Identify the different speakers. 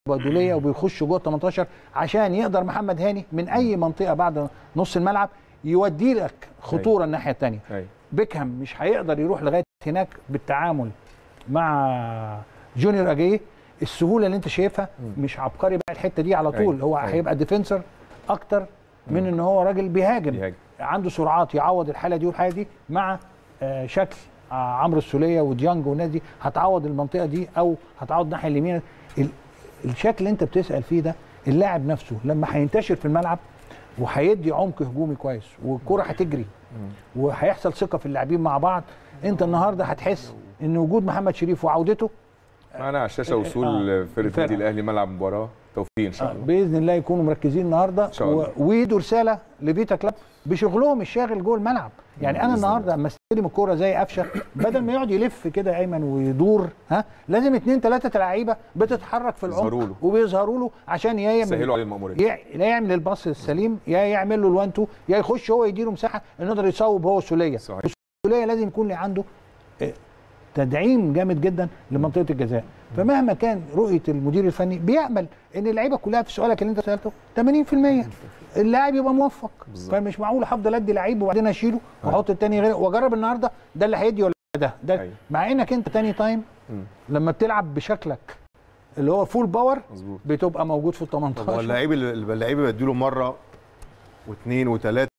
Speaker 1: تبادليه وبيخش جوه 18 عشان يقدر محمد هاني من اي منطقه بعد نص الملعب يودي لك خطوره الناحيه الثانيه
Speaker 2: ايوه
Speaker 1: بيكهام مش هيقدر يروح لغايه هناك بالتعامل مع جونيور اجاي السهوله اللي انت شايفها مش عبقري بقى الحته دي على طول
Speaker 2: أيوة.
Speaker 1: هو
Speaker 2: أيوة.
Speaker 1: هيبقى ديفنسر اكتر من ان هو راجل بيهاجم
Speaker 2: بيهاجم.
Speaker 1: عنده سرعات يعوض الحاله دي والحاله دي مع آه، شكل آه، عمرو السوليه وديانج والناس دي هتعوض المنطقه دي او هتعوض الناحيه اليمين ال- الشكل اللي انت بتسال فيه ده اللاعب نفسه لما هينتشر في الملعب وهيدي عمق هجومي كويس والكره هتجري وهيحصل ثقه في اللاعبين مع بعض انت النهارده هتحس ان وجود محمد شريف وعودته
Speaker 2: معانا على الشاشه وصول
Speaker 1: آه.
Speaker 2: فرقه
Speaker 1: الفرقة.
Speaker 2: النادي الاهلي ملعب مباراه توفيق ان شاء الله
Speaker 1: باذن الله يكونوا مركزين النهارده
Speaker 2: شاء الله.
Speaker 1: و- ويدوا رساله لفيتا كلاب بشغلهم الشاغل جوه الملعب يعني انا
Speaker 2: بإذن
Speaker 1: النهارده اما استلم الكوره زي قفشه بدل ما يقعد يلف كده يا ايمن ويدور ها لازم اثنين ثلاثه لعيبه بتتحرك في العمق
Speaker 2: يظهروا له.
Speaker 1: وبيظهروا له عشان يا
Speaker 2: سهلوا
Speaker 1: يعمل
Speaker 2: عليه المأمورية
Speaker 1: يع- لا يعمل الباص السليم يا يعمل له الوان تو يا يخش هو يديله مساحه انه يقدر يصوب هو سوليه
Speaker 2: صحيح
Speaker 1: السوليه لازم يكون عنده آه، تدعيم جامد جدا لمنطقه الجزاء فمهما كان رؤيه المدير الفني بيامل ان اللعيبه كلها في سؤالك اللي انت سالته 80% اللاعب يبقى موفق
Speaker 2: بالظبط.
Speaker 1: فمش معقول هفضل ادي لعيب وبعدين اشيله واحط التاني غير واجرب النهارده ده اللي هيدي ولا ده ده
Speaker 2: أيوة.
Speaker 1: مع انك انت تاني تايم
Speaker 2: مم.
Speaker 1: لما بتلعب بشكلك اللي هو فول باور
Speaker 2: مظبوط
Speaker 1: بتبقى موجود في ال
Speaker 3: طب هو
Speaker 1: 18
Speaker 3: اللعيب اللي اللعيب بديله مره واثنين وثلاثه